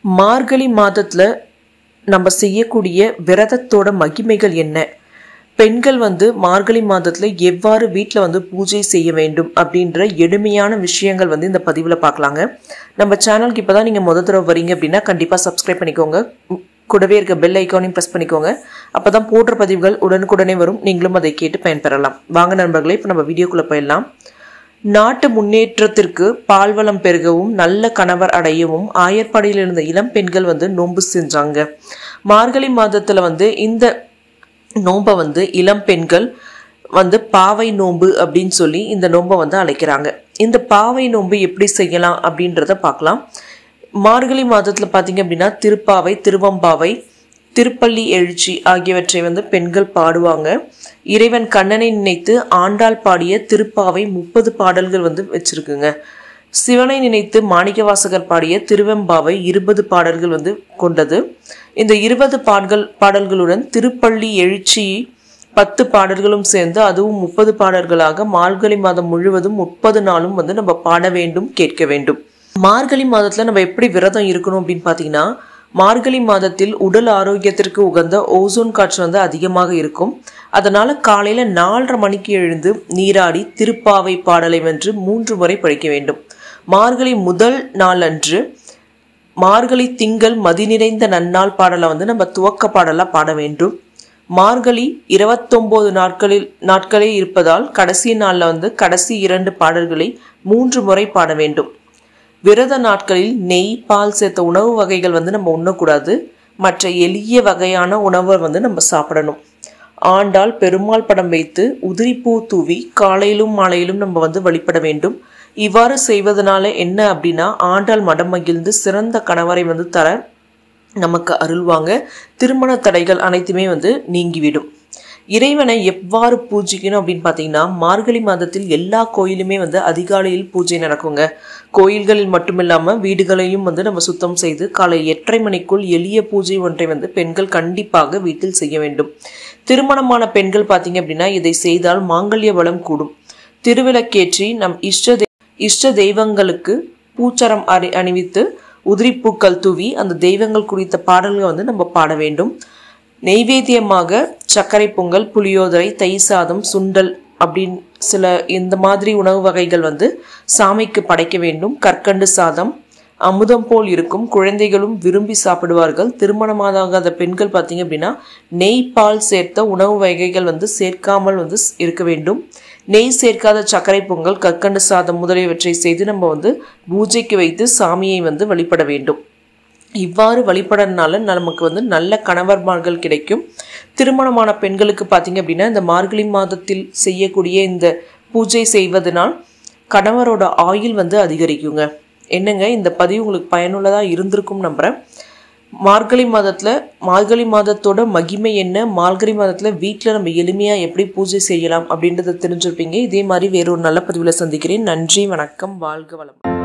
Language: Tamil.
மார்கழி மாதத்துல நம்ம செய்யக்கூடிய விரதத்தோட மகிமைகள் என்ன பெண்கள் வந்து மார்கழி மாதத்துல எவ்வாறு வீட்டில் வந்து பூஜை செய்ய வேண்டும் அப்படின்ற எளிமையான விஷயங்கள் வந்து இந்த பதிவில் பார்க்கலாங்க நம்ம சேனலுக்கு இப்போ தான் நீங்கள் முத தடவை வரீங்க அப்படின்னா கண்டிப்பாக சப்ஸ்கிரைப் பண்ணிக்கோங்க உம், கூடவே இருக்க பெல் ஐக்கானையும் ப்ரெஸ் பண்ணிக்கோங்க அப்போ தான் போடுற பதிவுகள் உடனுக்குடனே வரும் நீங்களும் அதை கேட்டு பயன்பெறலாம் வாங்க நண்பர்களே இப்போ நம்ம வீடியோக்குள்ளே போயிடலாம் நாட்டு முன்னேற்றத்திற்கு பால்வளம் பெருகவும் நல்ல கணவர் அடையவும் ஆயர்பாடியில் இருந்த இளம் பெண்கள் வந்து நோன்பு செஞ்சாங்க மார்கழி மாதத்துல வந்து இந்த நோன்பை வந்து இளம் பெண்கள் வந்து பாவை நோன்பு அப்படின்னு சொல்லி இந்த நோன்பை வந்து அழைக்கிறாங்க இந்த பாவை நோன்பு எப்படி செய்யலாம் அப்படின்றத பார்க்கலாம் மார்கழி மாதத்துல பார்த்தீங்க அப்படின்னா திருப்பாவை திருவம்பாவை திருப்பள்ளி எழுச்சி ஆகியவற்றை வந்து பெண்கள் பாடுவாங்க இறைவன் கண்ணனை நினைத்து ஆண்டாள் பாடிய திருப்பாவை முப்பது பாடல்கள் வந்து வச்சிருக்குங்க சிவனை நினைத்து மாணிக்கவாசகர் பாடிய திருவெம்பாவை இருபது பாடல்கள் வந்து கொண்டது இந்த இருபது பாடல்கள் பாடல்களுடன் திருப்பள்ளி எழுச்சி பத்து பாடல்களும் சேர்ந்து அதுவும் முப்பது பாடல்களாக மார்கழி மாதம் முழுவதும் முப்பது நாளும் வந்து நம்ம பாட வேண்டும் கேட்க வேண்டும் மார்கழி மாதத்துல நம்ம எப்படி விரதம் இருக்கணும் அப்படின்னு பார்த்தீங்கன்னா மார்கழி மாதத்தில் உடல் ஆரோக்கியத்திற்கு உகந்த ஓசோன் காற்று வந்து அதிகமாக இருக்கும் அதனால காலையில நாலரை மணிக்கு எழுந்து நீராடி திருப்பாவை பாடலை வென்று மூன்று முறை படிக்க வேண்டும் மார்கழி முதல் நாள் அன்று மார்கழி திங்கள் மதி நிறைந்த நன்னாள் பாடலை வந்து நம்ம துவக்க பாடலா பாட வேண்டும் மார்கழி இருபத்தொன்பது நாட்களில் நாட்களே இருப்பதால் கடைசி நாள்ல வந்து கடைசி இரண்டு பாடல்களை மூன்று முறை பாட வேண்டும் விரத நாட்களில் நெய் பால் சேர்த்த உணவு வகைகள் வந்து நம்ம உண்ணக்கூடாது மற்ற எளிய வகையான உணவை வந்து நம்ம சாப்பிடணும் ஆண்டாள் பெருமாள் படம் வைத்து உதிரிப்பூ தூவி காலையிலும் மாலையிலும் நம்ம வந்து வழிபட வேண்டும் இவ்வாறு செய்வதனால என்ன அப்படின்னா ஆண்டாள் மடம் மகிழ்ந்து சிறந்த கணவரை வந்து தர நமக்கு அருள்வாங்க திருமண தடைகள் அனைத்துமே வந்து நீங்கிவிடும் இறைவனை எவ்வாறு பூஜிக்கணும் அப்படின்னு பார்த்தீங்கன்னா மார்கழி மாதத்தில் எல்லா கோயிலுமே வந்து அதிகாலையில் பூஜை நடக்குங்க கோயில்களில் மட்டுமில்லாமல் வீடுகளையும் வந்து நம்ம சுத்தம் செய்து காலை எட்டரை மணிக்குள் எளிய பூஜை ஒன்றை வந்து பெண்கள் கண்டிப்பாக வீட்டில் செய்ய வேண்டும் திருமணமான பெண்கள் பார்த்தீங்க அப்படின்னா இதை செய்தால் மாங்கல்ய பலம் கூடும் திருவிளக்கேற்றி நம் இஷ்ட தெ- இஷ்ட தெய்வங்களுக்கு பூச்சரம் அணி அணிவித்து உதிரிப்பூக்கள் தூவி அந்த தெய்வங்கள் குறித்த பாடல்கள் வந்து நம்ம பாட வேண்டும் நெய்வேத்தியமாக சர்க்கரை பொங்கல் புளியோதரை தயிர் சாதம் சுண்டல் அப்படின்னு சில இந்த மாதிரி உணவு வகைகள் வந்து சாமிக்கு படைக்க வேண்டும் கற்கண்டு சாதம் அமுதம் போல் இருக்கும் குழந்தைகளும் விரும்பி சாப்பிடுவார்கள் திருமணமாகாத பெண்கள் பார்த்தீங்க அப்படின்னா நெய் பால் சேர்த்த உணவு வகைகள் வந்து சேர்க்காமல் வந்து இருக்க வேண்டும் நெய் சேர்க்காத சர்க்கரை பொங்கல் கற்கண்டு சாதம் முதலியவற்றை செய்து நம்ம வந்து பூஜைக்கு வைத்து சாமியை வந்து வழிபட வேண்டும் இவ்வாறு வழிபடறதுனால நமக்கு வந்து நல்ல கணவர்மார்கள் கிடைக்கும் திருமணமான பெண்களுக்கு பார்த்தீங்க அப்படின்னா இந்த மார்கழி மாதத்தில் செய்யக்கூடிய இந்த பூஜை செய்வதனால் கணவரோட ஆயுள் வந்து அதிகரிக்குங்க என்னங்க இந்த பதிவு உங்களுக்கு பயனுள்ளதாக இருந்திருக்கும் நம்புகிறேன் மார்கழி மாதத்தில் மார்கழி மாதத்தோட மகிமை என்ன மார்கழி மாதத்தில் வீட்டில் நம்ம எளிமையாக எப்படி பூஜை செய்யலாம் அப்படின்றத தெரிஞ்சிருப்பீங்க இதே மாதிரி வேறொரு நல்ல பதிவில் சந்திக்கிறேன் நன்றி வணக்கம் வாழ்க வளம்